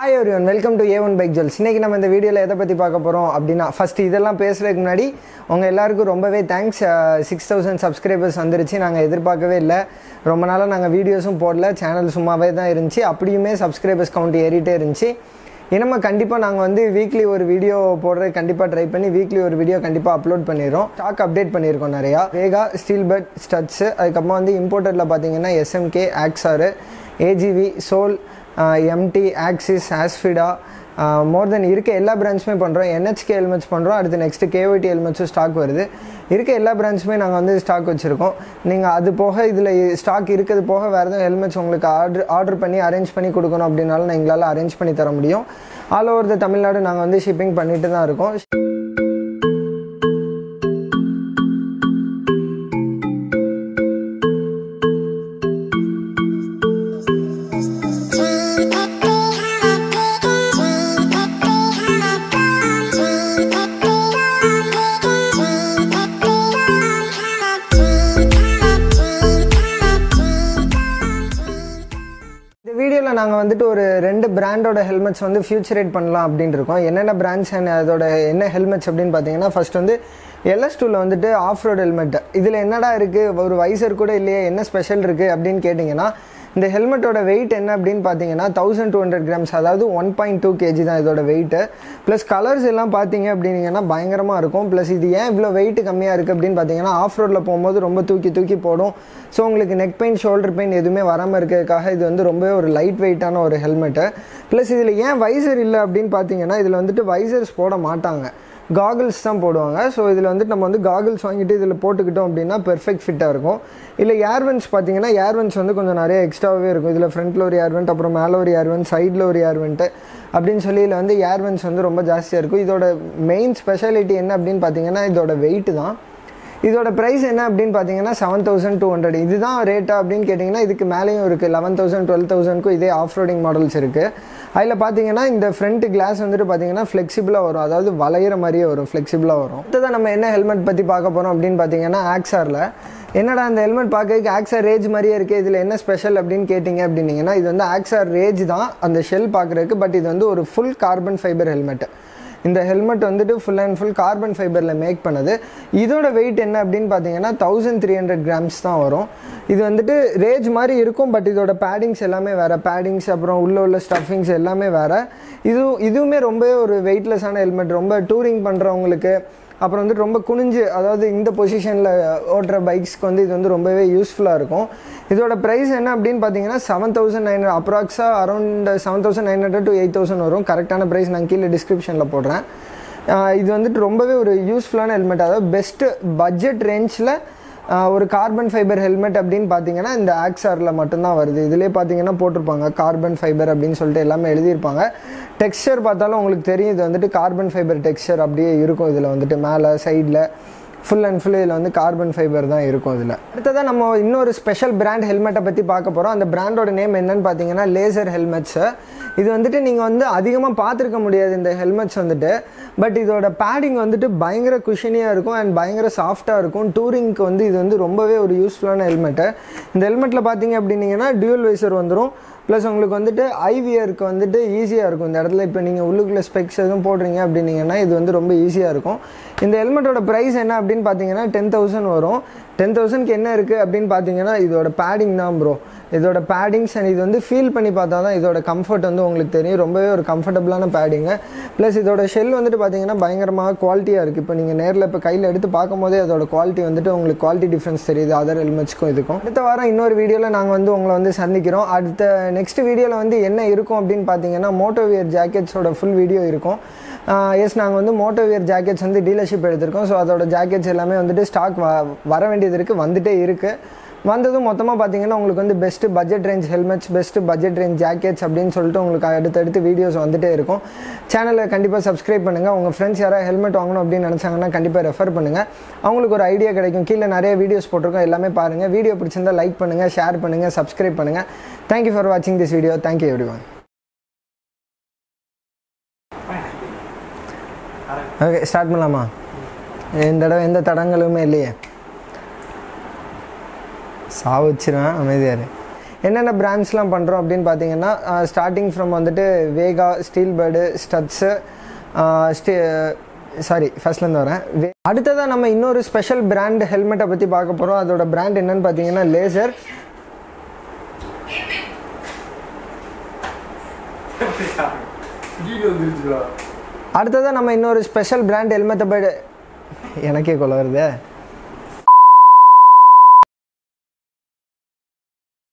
hi ஒரு one welcome to A one bike jewels இன்றைக்கி நம்ம இந்த வீடியோவில் எதை பற்றி பார்க்க போகிறோம் அப்படின்னா ஃபஸ்ட்டு இதெல்லாம் பேசுகிறதுக்கு முன்னாடி உங்கள் எல்லாருக்கும் ரொம்பவே தேங்க்ஸ் சிக்ஸ் தௌசண்ட் சப்ஸ்கிரைபர்ஸ் வந்துருச்சு நாங்கள் எதிர்பார்க்கவே இல்லை ரொம்ப நாளாக நாங்கள் வீடியோஸும் போடல சேனல் சும்மாவே தான் இருந்துச்சு அப்படியுமே சப்ஸ்கிரைபர்ஸ் கவுண்ட் ஏறிட்டே இருந்துச்சு இனிமே கண்டிப்பாக நாங்கள் வந்து வீக்லி ஒரு வீடியோ போடுறது கண்டிப்பாக ட்ரை பண்ணி வீக்லி ஒரு வீடியோ கண்டிப்பாக அப்லோட் பண்ணிடுறோம் ஸ்டாக் அப்டேட் பண்ணியிருக்கோம் நிறையா வேகா ஸ்டீல் பட் ஸ்டட்ஸு அதுக்கப்புறமா வந்து இம்போர்ட்டரில் பார்த்தீங்கன்னா SMK Axor AGV Sol MT Axis ஆஸ்ஃபிடா மோர் தென் இருக்க எல்லா பிரான்ச்சுமே பண்ணுறோம் என்ஹெச்கே ஹெல்மெட்ஸ் பண்ணுறோம் அடுத்து நெக்ஸ்ட்டு கேஒய்டி ஹெல்மெட்ஸும் ஸ்டாக் வருது இருக்க எல்லா பிரான்ச்சுமே நாங்கள் வந்து ஸ்டாக் வச்சுருக்கோம் நீங்கள் அது போக இதில் ஸ்டாக் இருக்கிறது போக வேறு எதுவும் ஹெல்மெட்ஸ் உங்களுக்கு ஆர்டர் ஆர்டர் பண்ணி அரேஞ்ச் பண்ணி கொடுக்கணும் அப்படின்னாலும் எங்களால் அரேஞ்ச் பண்ணி தர முடியும் ஆல் ஓவர் த தமிழ்நாடு நாங்கள் வந்து ஷிப்பிங் பண்ணிட்டு தான் இருக்கோம் இந்த வீடியோவில் நாங்கள் வந்துட்டு ஒரு ரெண்டு பிராண்டோட ஹெல்மெட்ஸ் வந்து ஃபியூச்சரேட் பண்ணலாம் அப்படின்னு இருக்கோம் என்னென்ன பிராண்ட்ஸ் அண்ட் அதோட என்ன ஹெல்மெட்ஸ் அப்படின்னு பார்த்தீங்கன்னா ஃபர்ஸ்ட் வந்து எல்எஸ் டூவில் வந்துட்டு ஆஃப் ரோட் ஹெல்மெட் இதில் என்னடா இருக்குது ஒரு வைசர் கூட இல்லையே என்ன ஸ்பெஷல் இருக்குது அப்படின்னு கேட்டிங்கன்னா இந்த ஹெல்மெட்டோட வெயிட் என்ன அப்படின்னு பார்த்தீங்கன்னா தௌசண்ட் டூ ஹண்ட்ரட் கிராம்ஸ் அதாவது ஒன் பாயிண்ட் டூ கேஜி தான் இதோட வெயிட்டு ப்ளஸ் கலர்ஸ் எல்லாம் பார்த்தீங்க அப்படின்னீங்கன்னா பயங்கரமாக இருக்கும் ப்ளஸ் இது ஏன் இவ்வளோ வெயிட் கம்மியாக இருக்குது அப்படின்னு பார்த்தீங்கன்னா ஆஃப் ரோடில் போகும்போது ரொம்ப தூக்கி தூக்கி போடும் ஸோ உங்களுக்கு நெக் பெயின் ஷோல்டர் பெயின் எதுவுமே வராமல் இருக்கிறதுக்காக இது வந்து ரொம்பவே ஒரு லைட் வெயிட்டான ஒரு ஹெல்மெட்டு ப்ளஸ் இதில் ஏன் வைசர் இல்லை அப்படின்னு பார்த்தீங்கன்னா இதில் வந்துட்டு வைசர்ஸ் போட மாட்டாங்க காகிள்ஸ் தான் போடுவாங்க ஸோ இதில் வந்துட்டு நம்ம வந்து காகிள்ஸ் வாங்கிட்டு இதில் போட்டுக்கிட்டோம் அப்படின்னா பெர்ஃபெக்ட் ஃபிட்டாக இருக்கும் இல்லை ஏர்வென்ஸ் பார்த்தீங்கன்னா ஏர்வென்ஸ் வந்து கொஞ்சம் நிறைய எக்ஸ்ட்ராவே இருக்கும் இதில் ஃப்ரண்ட்டில் ஒரு ஏர்வெண்ட் அப்புறம் மேலே ஒரு ஏர்வெண்ட் சைடில் ஒரு ஏர்வெண்ட்டு அப்படின்னு சொல்லி இதில் வந்து ஏர்வென்ஸ் வந்து ரொம்ப ஜாஸ்தியாக இருக்கும் இதோட மெயின் ஸ்பெஷாலிட்டி என்ன அப்படின்னு பார்த்தீங்கன்னா இதோட வெயிட் தான் இதோட ப்ரைஸ் என்ன அப்படின்னு பார்த்தீங்கன்னா செவன் தௌசண்ட் டூ ஹண்ட்ரட் இதுதான் ரேட்டா அப்படின்னு கேட்டிங்கன்னா இதுக்கு மேலேயும் இருக்குது லெவன் தௌசண்ட் டுவெல் தௌசண்ட்க்கும் இதே ஆஃப் ரோடிங் மாடல்ஸ் இருக்குது அதில் பார்த்தீங்கன்னா இந்த ஃப்ரண்ட் கிளாஸ் வந்துட்டு பார்த்தீங்கன்னா ஃப்ளெக்சிபிளாக வரும் அதாவது வளையிற மாதிரியே வரும் ஃப்ளெக்சிபிளாக வரும் அடுத்ததான் நம்ம என்ன ஹெல்மெட் பற்றி பார்க்க போகிறோம் அப்படின்னு பார்த்தீங்கன்னா ஆக்ஸாரில் என்னடா அந்த ஹெல்மெட் பார்க்கறதுக்கு ஆக்ஸார் ரேஜ் மாதிரியே இருக்குது இதில் என்ன ஸ்பெஷல் அப்படின்னு கேட்டிங்க அப்படின்னீங்கன்னா இது வந்து ஆக்ஸார் ரேஜ் தான் அந்த ஷெல் பார்க்குறதுக்கு பட் இது வந்து ஒரு ஃபுல் கார்பன் ஃபைபர் ஹெல்மெட் இந்த ஹெல்மெட் வந்துட்டு ஃபுல் அண்ட் ஃபுல் கார்பன் ஃபைபரில் மேக் பண்ணது இதோட வெயிட் என்ன அப்படின்னு பார்த்தீங்கன்னா தௌசண்ட் த்ரீ ஹண்ட்ரட் கிராம்ஸ் தான் வரும் இது வந்துட்டு ரேஜ் மாதிரி இருக்கும் பட் இதோட பேடிங்ஸ் எல்லாமே வேறு பேடிங்ஸ் அப்புறம் உள்ள உள்ள ஸ்டஃபிங்ஸ் எல்லாமே வேறு இது இதுவுமே ரொம்ப ஒரு வெயிட்லெஸ்ஸான ஹெல்மெட் ரொம்ப டூரிங் பண்ணுறவங்களுக்கு அப்புறம் வந்துட்டு ரொம்ப குனிஞ்சு அதாவது இந்த பொசிஷனில் ஓட்டுற பைக்ஸ்க்கு வந்து இது வந்து ரொம்பவே யூஸ்ஃபுல்லாக இருக்கும் இதோட ப்ரைஸ் என்ன அப்படின்னு பார்த்தீங்கன்னா செவன் தௌசண்ட் நைன் அப்ராக்ஸாக around seven thousand nine hundred to eight thousand வரும் கரெக்டான ப்ரைஸ் நான் கீழே டிஸ்கிரிப்ஷனில் போடுறேன் இது வந்துட்டு ரொம்பவே ஒரு யூஸ்ஃபுல்லான ஹெல்மெட் அதாவது பெஸ்ட்டு பட்ஜெட் ரேஞ்சில் ஒரு கார்பன் ஃபைபர் ஹெல்மெட் அப்படின்னு பார்த்தீங்கன்னா இந்த ஆக்ஸாரில் மட்டும்தான் வருது இதிலே பார்த்தீங்கன்னா போட்டிருப்பாங்க கார்பன் ஃபைபர் அப்படின்னு சொல்லிட்டு எல்லாமே எழுதியிருப்பாங்க டெக்ஸ்சர் பார்த்தாலும் உங்களுக்கு தெரியும் இது வந்துட்டு கார்பன் ஃபைபர் டெக்ஸ்சர் அப்படியே இருக்கும் இதில் வந்துட்டு மேலே சைடில் ஃபுல் அண்ட் ஃபுல் இதில் வந்து கார்பன் ஃபைபர் தான் இருக்கும் இதில் அடுத்ததாக நம்ம இன்னொரு ஸ்பெஷல் பிராண்ட் ஹெல்மெட்டை பற்றி பார்க்க போகிறோம் அந்த பிராண்டோட நேம் என்னன்னு பார்த்தீங்கன்னா லேசர் ஹெல்மெட்ஸு இது வந்துட்டு நீங்கள் வந்து அதிகமாக பார்த்துருக்க முடியாது இந்த ஹெல்மெட்ஸ் வந்துட்டு பட் இதோட பேடிங் வந்துட்டு பயங்கர குஷனியாக இருக்கும் அண்ட் பயங்கர சாஃப்டாக இருக்கும் டூரிங்க்கு வந்து இது வந்து ரொம்பவே ஒரு யூஸ்ஃபுல்லான ஹெல்மெட்டு இந்த ஹெல்மெட்டில் பார்த்தீங்க அப்படின்னீங்கன்னா டியூல் வைசர் வந்துடும் ப்ளஸ் உங்களுக்கு வந்துட்டு ஐவியருக்கு வந்துட்டு ஈஸியாக இருக்கும் இந்த இடத்துல இப்போ நீங்கள் உள்ளுக்குள்ளே ஸ்பெக்ஸ் எதுவும் போடுறீங்க அப்படின்னீங்கன்னா இது வந்து ரொம்ப ஈஸியாக இருக்கும் இந்த ஹெல்மெட்டோட ப்ரைஸ் என்ன அப்படின்னு பார்த்தீங்கன்னா டென் தௌசண்ட் வரும் டென் தௌசண்ட்க்கு என்ன இருக்குது அப்படின்னு பார்த்தீங்கன்னா இதோட பேடிங் தான் ப்ரோ இதோட பேடிங்ஸ் அண்ட் இது வந்து ஃபீல் பண்ணி பார்த்தா தான் இதோட கம்ஃபர்ட் வந்து உங்களுக்கு தெரியும் ரொம்பவே ஒரு கம்ஃபர்டபுளான பேடிங்கு ப்ளஸ் இதோட ஷெல் வந்துட்டு பார்த்தீங்கன்னா பயங்கரமாக குவாலிட்டியாக இருக்குது இப்போ நீங்கள் நேரில் இப்போ கையில் எடுத்து பார்க்கும்போதே அதோட குவாலிட்டி வந்துட்டு உங்களுக்கு குவாலிட்டி டிஃப்ரென்ஸ் தெரியுது அதர் ஹெல்மெட்ஸ்க்கும் இதுக்கும் அடுத்த வாரம் இன்னொரு வீடியோவில் நாங்கள் வந்து உங்களை வந்து சந்திக்கிறோம் அடுத்த நெக்ஸ்ட் வீடியோவில் வந்து என்ன இருக்கும் அப்படின்னு பார்த்தீங்கன்னா மோட்டோவியர் ஜாக்கெட்ஸோட ஃபுல் வீடியோ இருக்கும் எஸ் நாங்கள் வந்து மோட்டோவியர் ஜாக்கெட்ஸ் வந்து டீலர்ஷிப் எடுத்திருக்கோம் ஸோ அதோட ஜாக்கெட்ஸ் எல்லாமே வந்துட்டு ஸ்டாக் வ வர வேண்டியது இருக்குது வந்துட்டே இருக்குது வந்ததும் மொத்தமாக பார்த்தீங்கன்னா உங்களுக்கு வந்து best budget range helmets best budget range jackets அப்படின்னு சொல்லிட்டு உங்களுக்கு அடுத்தடுத்து வீடியோஸ் வந்துட்டே இருக்கும் சேனலை கண்டிப்பாக சப்ஸ்கிரைப் பண்ணுங்கள் உங்கள் ஃப்ரெண்ட்ஸ் யாராவது ஹெல்மெட் வாங்கணும் அப்படின்னு நினச்சாங்கன்னா கண்டிப்பாக ரெஃபர் பண்ணுங்கள் அவங்களுக்கு ஒரு ஐடியா கிடைக்கும் கீழே நிறைய வீடியோஸ் போட்டிருக்கோம் எல்லாமே பாருங்கள் வீடியோ பிடிச்சிருந்தா லைக் பண்ணுங்கள் ஷேர் பண்ணுங்கள் சப்ஸ்கிரைப் பண்ணுங்கள் தேங்க்யூ ஃபார் வாட்சிங் this video thank you everyone okay start பண்ணலாமா இந்த தடவை எந்த தடங்களுமே இல்லையே சாவச்சிருவேன் அமைதியாரு என்னென்ன பிராண்ட்ஸ்லாம் பண்ணுறோம் அப்படின்னு பார்த்தீங்கன்னா ஸ்டார்டிங் ஃப்ரம் வந்துட்டு வேகா ஸ்டீல் பேர்டு ஸ்டட்ஸு ஸ்டே சாரி ஃபர்ஸ்ட்லேருந்து வரேன் வே- அடுத்ததாக நம்ம இன்னொரு ஸ்பெஷல் பிராண்ட் ஹெல்மெட்டை பற்றி பார்க்க போகிறோம் அதோட பிராண்ட் என்னன்னு பார்த்தீங்கன்னா லேசர் கீழே வந்துருச்சுடா அடுத்ததாக நம்ம இன்னொரு ஸ்பெஷல் பிராண்ட் ஹெல்மெட்டை படி எனக்கே கொள்ள வருது